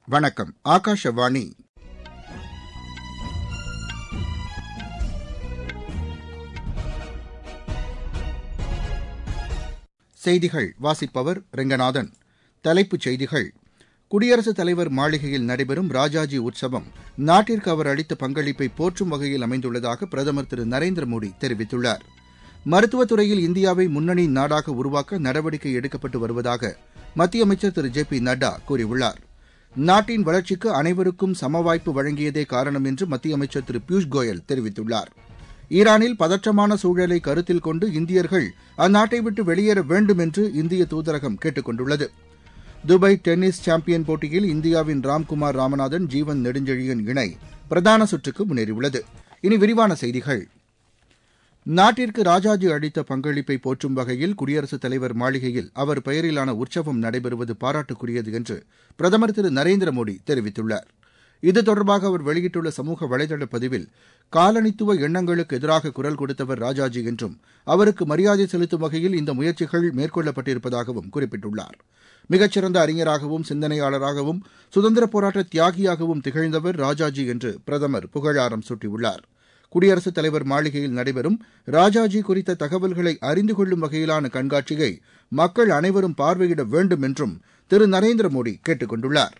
வணக்கம் ஆகாஷவாணி செய்திகள் வாசிப்பவர் ரெங்கநாதன் தலைப்புச் செய்திகள் குடியரசுத் தலைவர் மாளிகையில் நடைபெறும் ராஜாஜி உற்சவம் நாட்டிற்கு அவர் அளித்த பங்களிப்பை போற்றும் வகையில் அமைந்துள்ளதாக பிரதமர் திரு நரேந்திர மோடி தெரிவித்துள்ளார் மருத்துவத் துறையில் இந்தியாவை முன்னணி நாடாக உருவாக்க நடவடிக்கை எடுக்கப்பட்டு வருவதாக மத்திய அமைச்சர் திரு ஜே பி நட்டா கூறியுள்ளார் நாட்டின் வளர்ச்சிக்கு அனைவருக்கும் சமவாய்ப்பு வழங்கியதே காரணம் என்று மத்திய அமைச்சர் திரு பியூஷ் கோயல் தெரிவித்துள்ளார் ஈரானில் பதற்றமான சூழலை கருத்தில் கொண்டு இந்தியர்கள் அந்நாட்டை விட்டு வெளியேற வேண்டும் என்று இந்திய தூதரகம் கேட்டுக் கொண்டுள்ளது துபாய் டென்னிஸ் சாம்பியன் போட்டியில் இந்தியாவின் ராம்குமார் ராமநாதன் ஜீவன் நெடுஞ்செழியன் இணை பிரதான சுற்றுக்கு முன்னேறியுள்ளது இனி விரிவான செய்திகள் நாட்டிற்கு ராஜாஜி அளித்த பங்களிப்பை போற்றும் வகையில் குடியரசுத் தலைவர் மாளிகையில் அவர் பெயரிலான உற்சவம் நடைபெறுவது பாராட்டுக்குரியது என்று பிரதமர் திரு நரேந்திர மோடி தெரிவித்துள்ளார் இது தொடர்பாக அவர் வெளியிட்டுள்ள சமூக வலைதள பதிவில் காலனித்துவ எண்ணங்களுக்கு எதிராக குரல் கொடுத்தவர் ராஜாஜி என்றும் அவருக்கு மரியாதை செலுத்தும் வகையில் இந்த முயற்சிகள் மேற்கொள்ளப்பட்டிருப்பதாகவும் குறிப்பிட்டுள்ளார் மிகச்சிறந்த அறிஞராகவும் சிந்தனையாளராகவும் சுதந்திரப் போராட்ட தியாகியாகவும் திகழ்ந்தவர் ராஜாஜி என்று பிரதமர் புகழாரம் சூட்டியுள்ளார் குடியரசுத் தலைவர் மாளிகையில் நடைபெறும் ராஜாஜி குறித்த தகவல்களை அறிந்து கொள்ளும் வகையிலான கண்காட்சியை மக்கள் அனைவரும் பார்வையிட வேண்டும் என்றும் திரு நரேந்திர மோடி கேட்டுக் கொண்டுள்ளார்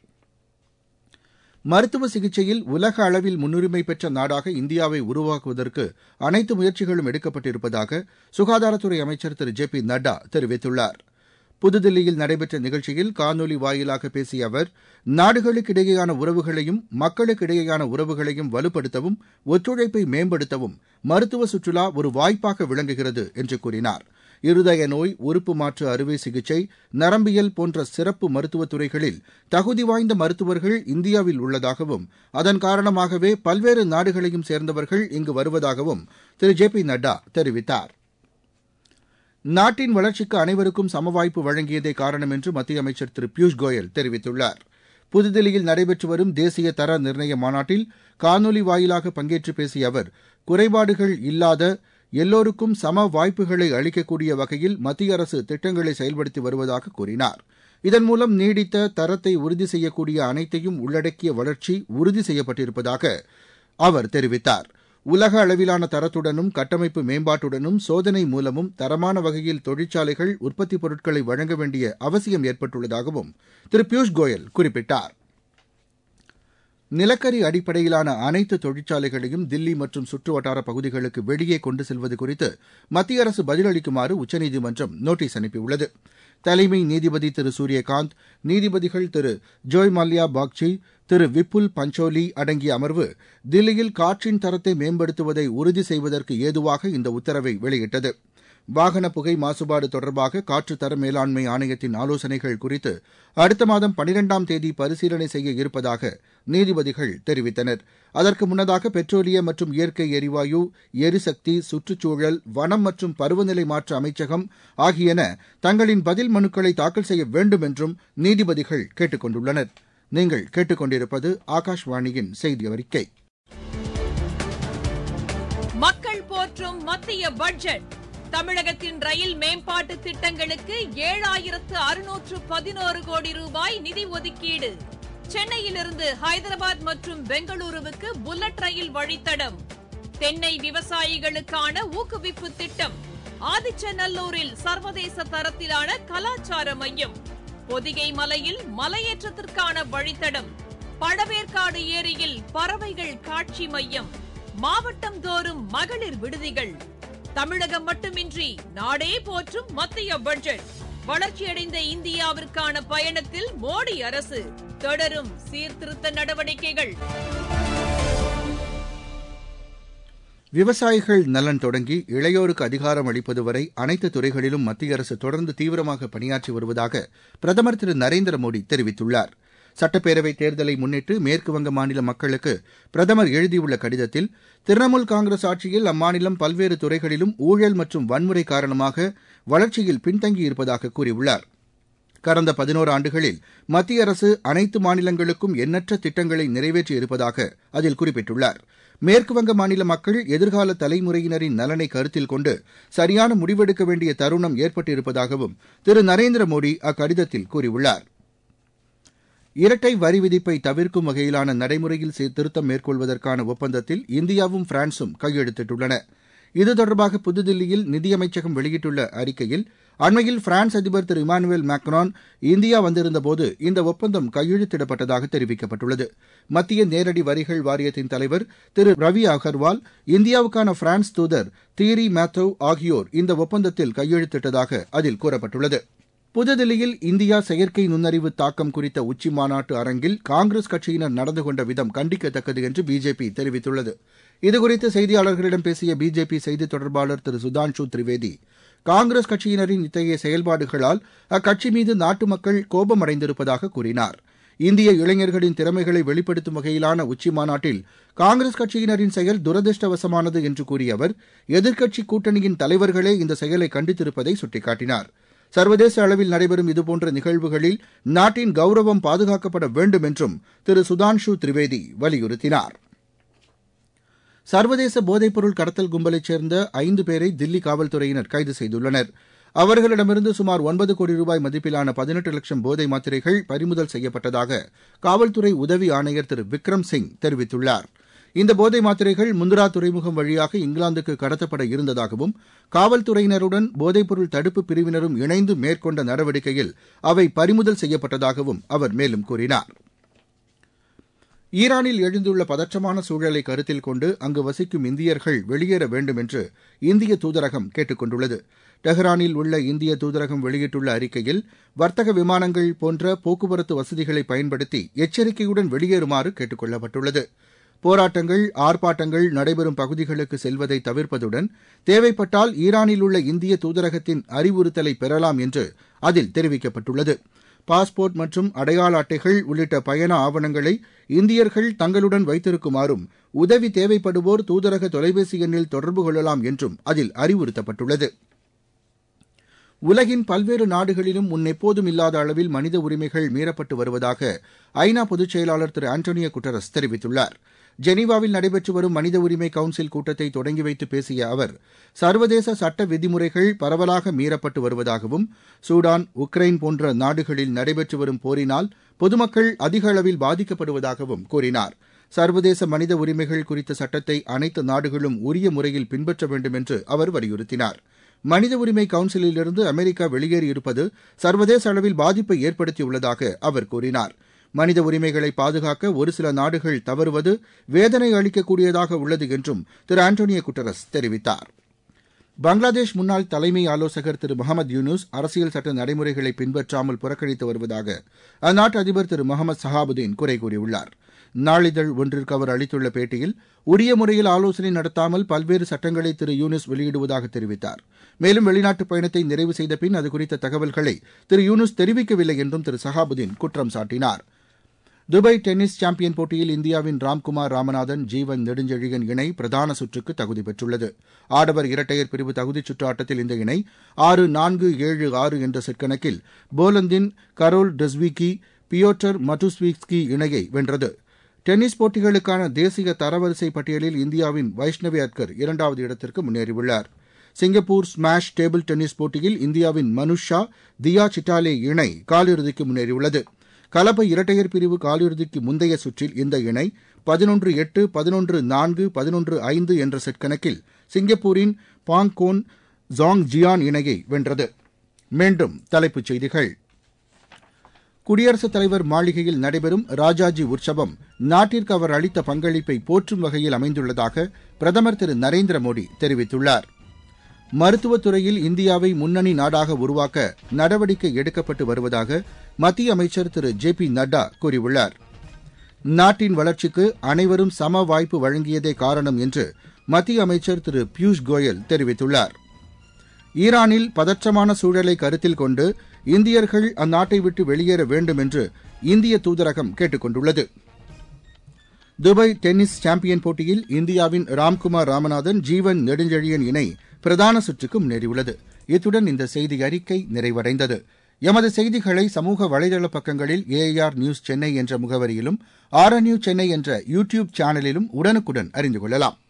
மருத்துவ சிகிச்சையில் உலக அளவில் முன்னுரிமை பெற்ற நாடாக இந்தியாவை உருவாக்குவதற்கு அனைத்து முயற்சிகளும் எடுக்கப்பட்டிருப்பதாக சுகாதாரத்துறை அமைச்சர் திரு ஜே பி நட்டா தெரிவித்துள்ளார் புதுதில்லியில் நடைபெற்ற நிகழ்ச்சியில் காணொலி வாயிலாக பேசிய அவர் நாடுகளுக்கிடையேயான உறவுகளையும் மக்களுக்கிடையேயான உறவுகளையும் வலுப்படுத்தவும் ஒத்துழைப்பை மேம்படுத்தவும் மருத்துவ சுற்றுலா ஒரு வாய்ப்பாக விளங்குகிறது என்று கூறினார் இருதய நோய் உறுப்பு மாற்று அறுவை சிகிச்சை நரம்பியல் போன்ற சிறப்பு மருத்துவத் துறைகளில் தகுதி வாய்ந்த மருத்துவர்கள் இந்தியாவில் உள்ளதாகவும் அதன் காரணமாகவே பல்வேறு நாடுகளையும் சேர்ந்தவர்கள் இங்கு வருவதாகவும் திரு ஜே பி நட்டா தெரிவித்தார் நாட்டின் வளர்ச்சிக்கு அனைவருக்கும் சமவாய்ப்பு வழங்கியதே காரணம் என்று மத்திய அமைச்சர் திரு பியூஷ் கோயல் தெரிவித்துள்ளார் புதுதில்லியில் நடைபெற்று வரும் தேசிய தர நிர்ணய மாநாட்டில் காணொலி வாயிலாக பங்கேற்று பேசிய அவர் குறைபாடுகள் இல்லாத எல்லோருக்கும் சம வாய்ப்புகளை அளிக்கக்கூடிய வகையில் மத்திய அரசு திட்டங்களை செயல்படுத்தி வருவதாக கூறினார் இதன் மூலம் நீடித்த தரத்தை உறுதி செய்யக்கூடிய அனைத்தையும் உள்ளடக்கிய வளர்ச்சி உறுதி செய்யப்பட்டிருப்பதாக அவர் தெரிவித்தார் உலக அளவிலான தரத்துடனும் கட்டமைப்பு மேம்பாட்டுடனும் சோதனை மூலமும் தரமான வகையில் தொழிற்சாலைகள் உற்பத்தி பொருட்களை வழங்க வேண்டிய அவசியம் ஏற்பட்டுள்ளதாகவும் திரு பியூஷ் கோயல் குறிப்பிட்டார் நிலக்கரி அடிப்படையிலான அனைத்து தொழிற்சாலைகளையும் தில்லி மற்றும் சுற்றுவட்டார பகுதிகளுக்கு வெளியே கொண்டு செல்வது குறித்து மத்திய அரசு பதிலளிக்குமாறு உச்சநீதிமன்றம் நோட்டீஸ் அனுப்பியுள்ளது தலைமை நீதிபதி திரு சூரியகாந்த் நீதிபதிகள் திரு ஜோய் மல்யா பாக்சி திரு விப்புல் பஞ்சோலி அடங்கிய அமர்வு தில்லியில் காற்றின் தரத்தை மேம்படுத்துவதை உறுதி செய்வதற்கு ஏதுவாக இந்த உத்தரவை வெளியிட்டது வாகன புகை மாசுபாடு தொடர்பாக காற்று தர மேலாண்மை ஆணையத்தின் ஆலோசனைகள் குறித்து அடுத்த மாதம் பனிரெண்டாம் தேதி பரிசீலனை செய்ய இருப்பதாக நீதிபதிகள் தெரிவித்தனர் அதற்கு முன்னதாக பெட்ரோலிய மற்றும் இயற்கை எரிவாயு எரிசக்தி சுற்றுச்சூழல் வனம் மற்றும் பருவநிலை மாற்ற அமைச்சகம் ஆகியன தங்களின் பதில் மனுக்களை தாக்கல் செய்ய வேண்டும் என்றும் நீதிபதிகள் கேட்டுக் கொண்டுள்ளனர் நீங்கள் கேட்டுக்கொண்டிருப்பது ஆகாஷ்வாணியின் செய்தி அறிக்கை மக்கள் போற்றும் மத்திய பட்ஜெட் தமிழகத்தின் ரயில் மேம்பாட்டு திட்டங்களுக்கு ஏழாயிரத்து அறுநூற்று பதினோரு கோடி ரூபாய் நிதி ஒதுக்கீடு சென்னையிலிருந்து ஹைதராபாத் மற்றும் பெங்களூருவுக்கு புல்லட் ரயில் வழித்தடம் தென்னை விவசாயிகளுக்கான ஊக்குவிப்பு திட்டம் ஆதிச்சநல்லூரில் சர்வதேச தரத்திலான கலாச்சார மையம் பொதிகை மலையில் மலையேற்றத்திற்கான வழித்தடம் பழவேற்காடு ஏரியில் பறவைகள் காட்சி மையம் மாவட்டம் தோறும் மகளிர் விடுதிகள் தமிழகம் மட்டுமின்றி நாடே போற்றும் மத்திய பட்ஜெட் வளர்ச்சியடைந்த இந்தியாவிற்கான பயணத்தில் மோடி அரசு தொடரும் சீர்திருத்த நடவடிக்கைகள் விவசாயிகள் நலன் தொடங்கி இளையோருக்கு அதிகாரம் அளிப்பது வரை அனைத்து துறைகளிலும் மத்திய அரசு தொடர்ந்து தீவிரமாக பணியாற்றி வருவதாக பிரதமர் திரு நரேந்திர மோடி தெரிவித்துள்ளார் சட்டப்பேரவைத் தேர்தலை முன்னிட்டு மேற்குவங்க மாநில மக்களுக்கு பிரதமர் எழுதியுள்ள கடிதத்தில் திரிணாமுல் காங்கிரஸ் ஆட்சியில் அம்மாநிலம் பல்வேறு துறைகளிலும் ஊழல் மற்றும் வன்முறை காரணமாக வளர்ச்சியில் பின்தங்கியிருப்பதாக கூறியுள்ளார் கடந்த பதினோரு ஆண்டுகளில் மத்திய அரசு அனைத்து மாநிலங்களுக்கும் எண்ணற்ற திட்டங்களை நிறைவேற்றி இருப்பதாக அதில் குறிப்பிட்டுள்ளார் மேற்குவங்க மாநில மக்கள் எதிர்கால தலைமுறையினரின் நலனை கருத்தில் கொண்டு சரியான முடிவெடுக்க வேண்டிய தருணம் ஏற்பட்டிருப்பதாகவும் திரு நரேந்திர மோடி அக்கடிதத்தில் கூறியுள்ளார் இரட்டை வரி விதிப்பை தவிர்க்கும் வகையிலான நடைமுறையில் திருத்தம் மேற்கொள்வதற்கான ஒப்பந்தத்தில் இந்தியாவும் பிரான்சும் கையெழுத்திட்டுள்ளன இது தொடர்பாக புதுதில்லியில் நிதியமைச்சகம் வெளியிட்டுள்ள அறிக்கையில் அண்மையில் பிரான்ஸ் அதிபர் திரு இமானுவேல் மேக்ரான் இந்தியா வந்திருந்தபோது இந்த ஒப்பந்தம் கையெழுத்திடப்பட்டதாக தெரிவிக்கப்பட்டுள்ளது மத்திய நேரடி வரிகள் வாரியத்தின் தலைவர் திரு ரவி அகர்வால் இந்தியாவுக்கான பிரான்ஸ் தூதர் தீரி மேத்தோவ் ஆகியோர் இந்த ஒப்பந்தத்தில் கையெழுத்திட்டதாக அதில் கூறப்பட்டுள்ளது புதுதில்லியில் இந்தியா செயற்கை நுண்ணறிவு தாக்கம் குறித்த உச்சி மாநாட்டு அரங்கில் காங்கிரஸ் கட்சியினர் நடந்து கொண்ட விதம் கண்டிக்கத்தக்கது என்று பிஜேபி தெரிவித்துள்ளது இதுகுறித்து செய்தியாளர்களிடம் பேசிய பிஜேபி செய்தி தொடர்பாளர் திரு சுதான்ஷு திரிவேதி காங்கிரஸ் கட்சியினரின் இத்தகைய செயல்பாடுகளால் அக்கட்சி மீது நாட்டு மக்கள் கோபமடைந்திருப்பதாக கூறினார் இந்திய இளைஞர்களின் திறமைகளை வெளிப்படுத்தும் வகையிலான உச்சி மாநாட்டில் காங்கிரஸ் கட்சியினரின் செயல் துரதிருஷ்டவசமானது என்று கூறிய அவர் எதிர்க்கட்சி கூட்டணியின் தலைவர்களே இந்த செயலை கண்டித்திருப்பதை சுட்டிக்காட்டினார் சர்வதேச அளவில் நடைபெறும் இதுபோன்ற நிகழ்வுகளில் நாட்டின் கௌரவம் பாதுகாக்கப்பட வேண்டும் என்றும் திரு சுதான்ஷு திரிவேதி வலியுறுத்தினார் சர்வதேச போதைப்பொருள் கடத்தல் கும்பலைச் சேர்ந்த ஐந்து பேரை தில்லி காவல்துறையினர் கைது செய்துள்ளனர் அவர்களிடமிருந்து சுமார் ஒன்பது கோடி ரூபாய் மதிப்பிலான பதினெட்டு லட்சம் போதை மாத்திரைகள் பறிமுதல் செய்யப்பட்டதாக காவல்துறை உதவி ஆணையர் திரு விக்ரம் சிங் தெரிவித்துள்ளார் இந்த போதை மாத்திரைகள் முந்திரா துறைமுகம் வழியாக இங்கிலாந்துக்கு கடத்தப்பட இருந்ததாகவும் காவல்துறையினருடன் போதைப்பொருள் தடுப்பு பிரிவினரும் இணைந்து மேற்கொண்ட நடவடிக்கையில் அவை பறிமுதல் செய்யப்பட்டதாகவும் அவர் மேலும் கூறினார் ஈரானில் எழுந்துள்ள பதற்றமான சூழலை கருத்தில் கொண்டு அங்கு வசிக்கும் இந்தியர்கள் வெளியேற வேண்டும் என்று இந்திய தூதரகம் கேட்டுக் கொண்டுள்ளது டெஹ்ரானில் உள்ள இந்திய தூதரகம் வெளியிட்டுள்ள அறிக்கையில் வர்த்தக விமானங்கள் போன்ற போக்குவரத்து வசதிகளை பயன்படுத்தி எச்சரிக்கையுடன் வெளியேறுமாறு கேட்டுக் கொள்ளப்பட்டுள்ளது போராட்டங்கள் ஆர்ப்பாட்டங்கள் நடைபெறும் பகுதிகளுக்கு செல்வதை தவிர்ப்பதுடன் தேவைப்பட்டால் ஈரானில் உள்ள இந்திய தூதரகத்தின் அறிவுறுத்தலை பெறலாம் என்று அதில் தெரிவிக்கப்பட்டுள்ளது பாஸ்போர்ட் மற்றும் அடையாள அட்டைகள் உள்ளிட்ட பயண ஆவணங்களை இந்தியர்கள் தங்களுடன் வைத்திருக்குமாறும் உதவி தேவைப்படுவோர் தூதரக தொலைபேசி எண்ணில் தொடர்பு கொள்ளலாம் என்றும் அதில் அறிவுறுத்தப்பட்டுள்ளது உலகின் பல்வேறு நாடுகளிலும் முன்னெப்போதும் இல்லாத அளவில் மனித உரிமைகள் மீறப்பட்டு வருவதாக ஐநா பொதுச் செயலாளர் திரு ஆண்டோனியோ குட்டரஸ் தெரிவித்துள்ளார் ஜெனீவாவில் நடைபெற்று வரும் மனித உரிமை கவுன்சில் கூட்டத்தை தொடங்கி வைத்து பேசிய அவர் சர்வதேச சட்ட விதிமுறைகள் பரவலாக மீறப்பட்டு வருவதாகவும் சூடான் உக்ரைன் போன்ற நாடுகளில் நடைபெற்று வரும் போரினால் பொதுமக்கள் அதிக அளவில் பாதிக்கப்படுவதாகவும் கூறினார் சர்வதேச மனித உரிமைகள் குறித்த சட்டத்தை அனைத்து நாடுகளும் உரிய முறையில் பின்பற்ற வேண்டும் என்று அவர் வலியுறுத்தினார் மனித உரிமை கவுன்சிலிலிருந்து அமெரிக்கா வெளியேறியிருப்பது சர்வதேச அளவில் பாதிப்பை ஏற்படுத்தியுள்ளதாக அவர் கூறினார் மனித உரிமைகளை பாதுகாக்க ஒரு சில நாடுகள் தவறுவது வேதனை அளிக்கக்கூடியதாக உள்ளது என்றும் திரு ஆண்டோனியோ குட்டரஸ் தெரிவித்தார் பங்களாதேஷ் முன்னாள் தலைமை ஆலோசகர் திரு முகமது யூனுஸ் அரசியல் சட்ட நடைமுறைகளை பின்பற்றாமல் புறக்கணித்து வருவதாக அந்நாட்டு அதிபர் திரு முகமது சஹாபுதீன் குறை கூறியுள்ளார் நாளிதழ் ஒன்றிற்கு அவர் அளித்துள்ள பேட்டியில் உரிய முறையில் ஆலோசனை நடத்தாமல் பல்வேறு சட்டங்களை திரு யூனுஸ் வெளியிடுவதாக தெரிவித்தார் மேலும் வெளிநாட்டு பயணத்தை நிறைவு செய்த பின் அது குறித்த தகவல்களை திரு யூனுஸ் தெரிவிக்கவில்லை என்றும் திரு சஹாபுதீன் குற்றம் சாட்டினார் துபாய் டென்னிஸ் சாம்பியன் போட்டியில் இந்தியாவின் ராம்குமார் ராமநாதன் ஜீவன் நெடுஞ்செழியன் இணை பிரதான சுற்றுக்கு தகுதி பெற்றுள்ளது ஆடவர் இரட்டையர் பிரிவு தகுதிச் சுற்று ஆட்டத்தில் இந்த இணை ஆறு நான்கு ஏழு ஆறு என்ற செட் கணக்கில் போலந்தின் கரோல் டெஸ்விக்கி பியோட்டர் மட்டுஸ்விஸ்கி இணையை வென்றது டென்னிஸ் போட்டிகளுக்கான தேசிய தரவரிசை பட்டியலில் இந்தியாவின் வைஷ்ணவி அட்கர் இரண்டாவது இடத்திற்கு முன்னேறியுள்ளார் சிங்கப்பூர் ஸ்மாஷ் டேபிள் டென்னிஸ் போட்டியில் இந்தியாவின் மனுஷா தியா சிட்டாலே இணை காலிறுதிக்கு முன்னேறியுள்ளது கலப்பு இரட்டையர் பிரிவு காலிறுதிக்கு முந்தைய சுற்றில் இந்த இணை பதினொன்று எட்டு பதினொன்று நான்கு பதினொன்று ஐந்து என்ற செட் கணக்கில் சிங்கப்பூரின் பாங்கோன் ஜாங் ஜியான் இணையை வென்றது மீண்டும் தலைப்புச் செய்திகள் குடியரசுத் தலைவர் மாளிகையில் நடைபெறும் ராஜாஜி உற்சவம் நாட்டிற்கு அவர் அளித்த பங்களிப்பை போற்றும் வகையில் அமைந்துள்ளதாக பிரதமர் திரு நரேந்திர மோடி தெரிவித்துள்ளார் மருத்துவத் துறையில் இந்தியாவை முன்னணி நாடாக உருவாக்க நடவடிக்கை எடுக்கப்பட்டு வருவதாக மத்திய அமைச்சர் திரு ஜே பி நட்டா கூறியுள்ளார் நாட்டின் வளர்ச்சிக்கு அனைவரும் சம வாய்ப்பு வழங்கியதே காரணம் என்று மத்திய அமைச்சர் திரு பியூஷ் கோயல் தெரிவித்துள்ளார் ஈரானில் பதற்றமான சூழலை கருத்தில் கொண்டு இந்தியர்கள் அந்நாட்டை விட்டு வெளியேற வேண்டும் என்று இந்திய தூதரகம் கேட்டுக் கொண்டுள்ளது துபாய் டென்னிஸ் சாம்பியன் போட்டியில் இந்தியாவின் ராம்குமார் ராமநாதன் ஜீவன் நெடுஞ்செழியன் இணை பிரதான சுற்றுக்கு முன்னேறியுள்ளது இத்துடன் இந்த செய்தி அறிக்கை நிறைவடைந்தது எமது செய்திகளை சமூக வலைதள பக்கங்களில் ஏஐஆர் நியூஸ் சென்னை என்ற முகவரியிலும் ஆர் என் சென்னை என்ற யூ டியூப் சேனலிலும் உடனுக்குடன் அறிந்து கொள்ளலாம்